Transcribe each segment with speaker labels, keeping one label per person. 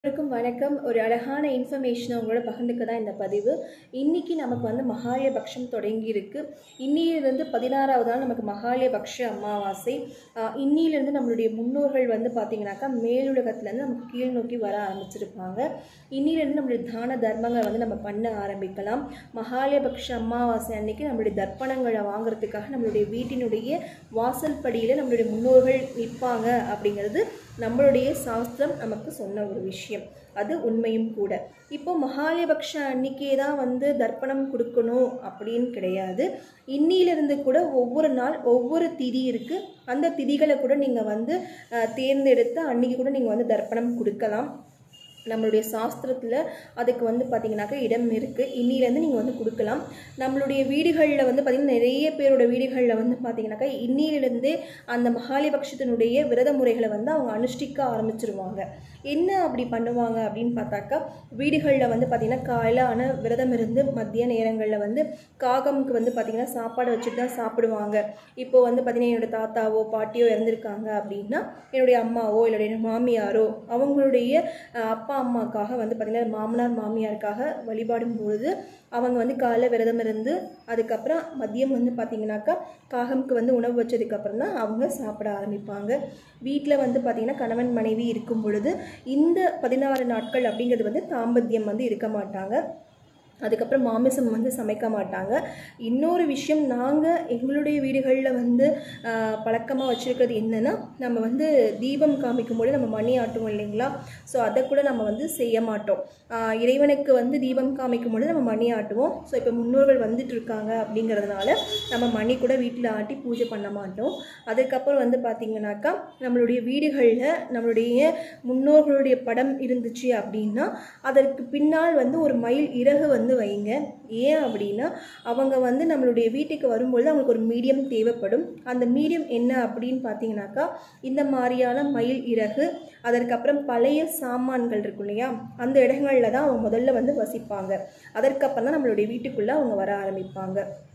Speaker 1: அனைவருக்கும் வணக்கம் ஒரு அழகான இன்ஃபர்மேஷனை உங்களோட பகிர்ந்துக்க தான் இந்த பதிவு இன்னைக்கு நமக்கு வந்து மகாலயபக்ஷம் தொடங்கி இருக்கு இன்னிலிருந்து பதினாறாவது நாள் நமக்கு மகாலயபக்ஷ அமாவாசை ஆஹ் இன்னிலிருந்து நம்மளுடைய முன்னோர்கள் வந்து பார்த்தீங்கன்னாக்கா மேலுலகத்துலேருந்து நமக்கு கீழ் நோக்கி வர ஆரம்பிச்சிருப்பாங்க இன்னிலிருந்து நம்மளுடைய தான தர்மங்களை வந்து நம்ம பண்ண ஆரம்பிக்கலாம் மகாலயபக்ஷ அமாவாசை அன்னைக்கு நம்மளுடைய தர்ப்பணங்களை வாங்குறதுக்காக நம்மளுடைய வீட்டினுடைய வாசல் படியில் நம்மளுடைய முன்னோர்கள் நிற்பாங்க அப்படிங்கிறது நம்மளுடைய சாஸ்திரம் நமக்கு சொன்ன ஒரு விஷயம் அது உண்மையும் கூட இப்போ மகாலயபக்ஷ அன்னைக்கே தான் வந்து தர்ப்பணம் கொடுக்கணும் அப்படின்னு கிடையாது இன்னிலிருந்து கூட ஒவ்வொரு நாள் ஒவ்வொரு திதி இருக்குது அந்த திதிகளை கூட நீங்கள் வந்து அஹ், தேர்ந்தெடுத்து அன்னைக்கு கூட நீங்கள் வந்து தர்ப்பணம் கொடுக்கலாம் நம்மளுடைய சாஸ்திரத்தில் அதுக்கு வந்து பார்த்தீங்கன்னாக்கா இடம் இருக்குது இன்னிலேருந்து நீங்கள் வந்து கொடுக்கலாம் நம்மளுடைய வீடுகளில் வந்து பார்த்திங்கன்னா நிறைய பேரோட வீடுகளில் வந்து பார்த்தீங்கன்னாக்கா இன்னிலிருந்தே அந்த மகாலிபக்ஷத்தினுடைய விரத முறைகளை வந்து அவங்க அனுஷ்டிக்க ஆரம்பிச்சிருவாங்க என்ன அப்படி பண்ணுவாங்க அப்படின்னு பார்த்தாக்கா வீடுகளில் வந்து பார்த்திங்கன்னா காலையில் ஆன விரதம் இருந்து மதிய நேரங்களில் வந்து காகம்க்கு வந்து பார்த்திங்கன்னா சாப்பாடு வச்சுட்டு தான் சாப்பிடுவாங்க இப்போ வந்து பார்த்திங்கன்னா என்னோட தாத்தாவோ பாட்டியோ இறந்துருக்காங்க அப்படின்னா என்னுடைய அம்மாவோ இல்லை என்னுடைய மாமியாரோ அவங்களுடைய அஹ், அப்பா அம்மாக்காக வந்து பார்த்திங்கன்னா மாமனார் மாமியாருக்காக வழிபாடும் பொழுது அவங்க வந்து காலைல விரதம் இருந்து அதுக்கப்புறம் மதியம் வந்து பார்த்திங்கனாக்கா காகம்க்கு வந்து உணவு வச்சதுக்கப்புறம் தான் அவங்க சாப்பிட ஆரம்பிப்பாங்க வீட்டில் வந்து பார்த்திங்கன்னா கணவன் மனைவி இருக்கும் பொழுது இந்த பதினாறு நாட்கள் அப்படிங்கிறது வந்து தாம்பத்தியம் வந்து இருக்க மாட்டாங்க அதுக்கப்புறம் மாமிசம் வந்து சமைக்க மாட்டாங்க இன்னொரு விஷயம் நாங்கள் எங்களுடைய வீடுகளில் வந்து பழக்கமாக வச்சுருக்கிறது என்னென்னா நம்ம வந்து தீபம் காமிக்கும்போது நம்ம மணி ஆட்டுவோம் இல்லைங்களா ஸோ அதை கூட நம்ம வந்து செய்ய மாட்டோம் ஆஹ் இறைவனுக்கு வந்து தீபம் காமிக்கும் பொழுது நம்ம மணி ஆட்டுவோம் ஸோ இப்போ முன்னோர்கள் வந்துட்டு இருக்காங்க அப்படிங்கிறதுனால நம்ம மணி கூட வீட்டில் ஆட்டி பூஜை பண்ண மாட்டோம் அதுக்கப்புறம் வந்து பார்த்திங்கனாக்கா நம்மளுடைய வீடுகளில் நம்மளுடைய முன்னோர்களுடைய படம் இருந்துச்சு அப்படின்னா அதற்கு பின்னால் வந்து ஒரு மயில் இறகு வந்து வைங்க ஏன் அப்படின்னா அவங்க வந்து நம்மளுடைய வீட்டுக்கு வரும்பொழுது அவங்களுக்கு ஒரு மீடியம் தேவைப்படும் அந்த மீடியம் என்ன அப்படின்னு பார்த்தீங்கன்னாக்கா இந்த மாதிரியான மயில் இறகு அதற்கப்புறம் பழைய சாமான்கள் இருக்கும் இல்லையா அந்த இடங்களில் தான் அவங்க முதல்ல வந்து வசிப்பாங்க அதற்கப்புறம் தான் நம்மளுடைய வீட்டுக்குள்ளே அவங்க வர ஆரம்பிப்பாங்க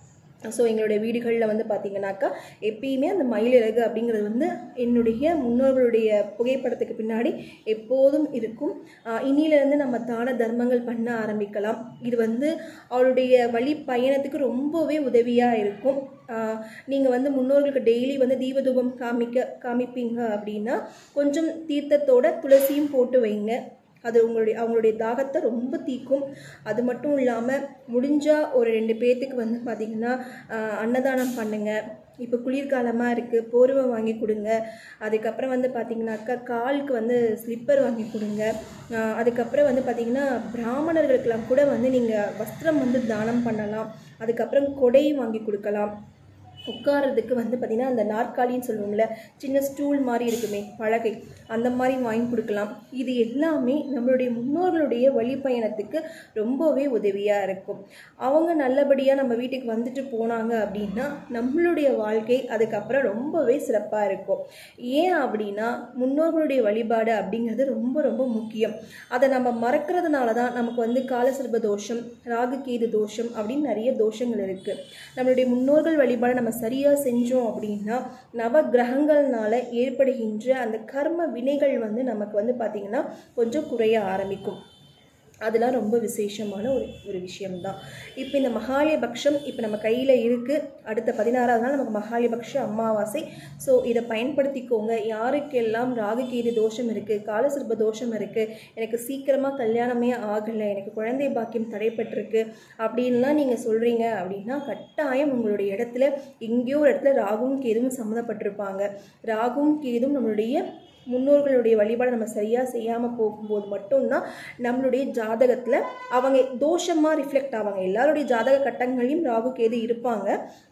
Speaker 1: ஸோ எங்களுடைய வீடுகளில் வந்து பார்த்திங்கனாக்கா எப்பயுமே அந்த மயிலிறகு அப்படிங்கிறது வந்து என்னுடைய முன்னோர்களுடைய புகைப்படத்துக்கு பின்னாடி எப்போதும் இருக்கும் ஆஹ் இன்னிலிருந்து நம்ம தான தர்மங்கள் பண்ண ஆரம்பிக்கலாம் இது வந்து அவருடைய வழி பயணத்துக்கு ரொம்பவே உதவியாக இருக்கும் நீங்கள் வந்து முன்னோர்களுக்கு டெய்லி வந்து தீபதூபம் காமிக்க காமிப்பீங்க அப்படின்னா கொஞ்சம் தீர்த்தத்தோட துளசியும் போட்டு வைங்க அது உங்களுடைய அவங்களுடைய தாகத்தை ரொம்ப தீக்கும் அது மட்டும் இல்லாமல் முடிஞ்சால் ஒரு ரெண்டு பேர்த்துக்கு வந்து பார்த்திங்கன்னா ஆஹ், அன்னதானம் பண்ணுங்கள் இப்போ குளிர்காலமாக இருக்குது போர்வை வாங்கி கொடுங்க அதுக்கப்புறம் வந்து பார்த்திங்கனாக்கா காலுக்கு வந்து ஸ்லிப்பர் வாங்கி கொடுங்க ஆஹ், அதுக்கப்புறம் வந்து பார்த்திங்கன்னா பிராமணர்களுக்கெல்லாம் கூட வந்து நீங்கள் வஸ்திரம் வந்து தானம் பண்ணலாம் அதுக்கப்புறம் கொடை வாங்கி கொடுக்கலாம் உட்கார்றதுக்கு வந்து பார்த்திங்கன்னா அந்த நாற்காலின்னு சொல்லுவோம்ல சின்ன ஸ்டூல் மாதிரி இருக்குமே பலகை அந்த மாதிரி வாங்கி கொடுக்கலாம் இது எல்லாமே நம்மளுடைய முன்னோர்களுடைய வழி பயணத்துக்கு ரொம்பவே உதவியாக இருக்கும் அவங்க நல்லபடியாக நம்ம வீட்டுக்கு வந்துட்டு போனாங்க அப்படின்னா நம்மளுடைய வாழ்க்கை அதுக்கப்புறம் ரொம்பவே சிறப்பாக இருக்கும் ஏன் அப்படின்னா முன்னோர்களுடைய வழிபாடு அப்படிங்கிறது ரொம்ப ரொம்ப முக்கியம் அதை நம்ம மறக்கிறதுனால தான் நமக்கு வந்து காலசர்ப தோஷம் ராகு கேது தோஷம் அப்படின்னு நிறைய தோஷங்கள் இருக்குது நம்மளுடைய முன்னோர்கள் வழிபாடு நம்ம சரியாக செஞ்சோம் அப்படின்னா நவ கிரகங்கள்னால ஏற்படுகின்ற அந்த கர்ம வினைகள் வந்து நமக்கு வந்து பார்த்திங்கன்னா கொஞ்சம் குறைய ஆரம்பிக்கும் அதெல்லாம் ரொம்ப விசேஷமான ஒரு ஒரு விஷயம்தான் இப்போ இந்த மகாலயபக்ஷம் இப்போ நம்ம கையில் இருக்குது அடுத்த பதினாறாவது நாள் நமக்கு மகாலயபக்ஷ அமாவாசை ஸோ இதை பயன்படுத்திக்கோங்க யாருக்கெல்லாம் ராகுகேது தோஷம் இருக்குது காலசர்ப தோஷம் இருக்குது எனக்கு சீக்கிரமாக கல்யாணமே ஆகலை எனக்கு குழந்தை பாக்கியம் தடைப்பட்டிருக்கு அப்படின்லாம் நீங்கள் சொல்கிறீங்க அப்படின்னா கட்டாயம் உங்களுடைய இடத்துல எங்கேயோ ஒரு இடத்துல ராகுவும் கேதுவும் சம்மந்தப்பட்டிருப்பாங்க ராகுவும் கேதும் நம்மளுடைய முன்னோர்களுடைய வழிபாடு நம்ம சரியாக செய்யாமல் போகும்போது மட்டும்தான் நம்மளுடைய ஜாதகத்தில் அவங்க தோஷமாக ரிஃப்ளெக்ட் ஆவாங்க எல்லாருடைய ஜாதக கட்டங்களையும் ராகு கேது இருப்பாங்க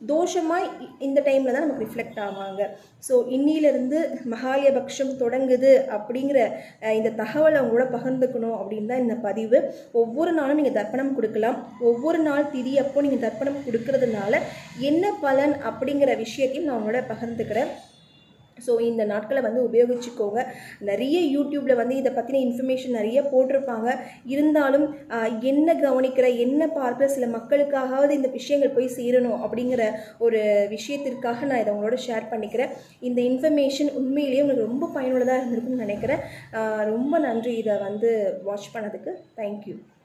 Speaker 1: தோஷமாக இந்த டைமில் தான் நமக்கு ரிஃப்ளெக்ட் ஆவாங்க ஸோ இன்னிலிருந்து மகாலயபக்ஷம் தொடங்குது அப்படிங்கிற அஹ், இந்த தகவலை அவங்களோட பகிர்ந்துக்கணும் அப்படின்னு தான் இந்த பதிவு ஒவ்வொரு நாளும் நீங்கள் தர்ப்பணம் கொடுக்கலாம் ஒவ்வொரு நாள் திதி அப்போ நீங்கள் தர்ப்பணம் கொடுக்கறதுனால என்ன பலன் அப்படிங்கிற விஷயத்தையும் நான் உங்களோட பகிர்ந்துக்கிறேன் ஸோ இந்த நாட்களை வந்து உபயோகிச்சுக்கோங்க நிறைய யூடியூப்பில் வந்து இதை பற்றின இன்ஃபர்மேஷன் நிறைய போட்டிருப்பாங்க இருந்தாலும் ஆஹ், என்ன கவனிக்கிற என்ன பார்க்குற சில மக்களுக்காகவது இந்த விஷயங்கள் போய் சேரணும் அப்படிங்கிற ஒரு விஷயத்திற்காக நான் இதை உங்களோட ஷேர் பண்ணிக்கிறேன் இந்த இன்ஃபர்மேஷன் உண்மையிலேயே உங்களுக்கு ரொம்ப பயனுள்ளதாக இருந்திருக்கும்னு நினைக்கிறேன் ஆஹ், ரொம்ப நன்றி இதை வந்து வாட்ச் பண்ணதுக்கு தேங்க்யூ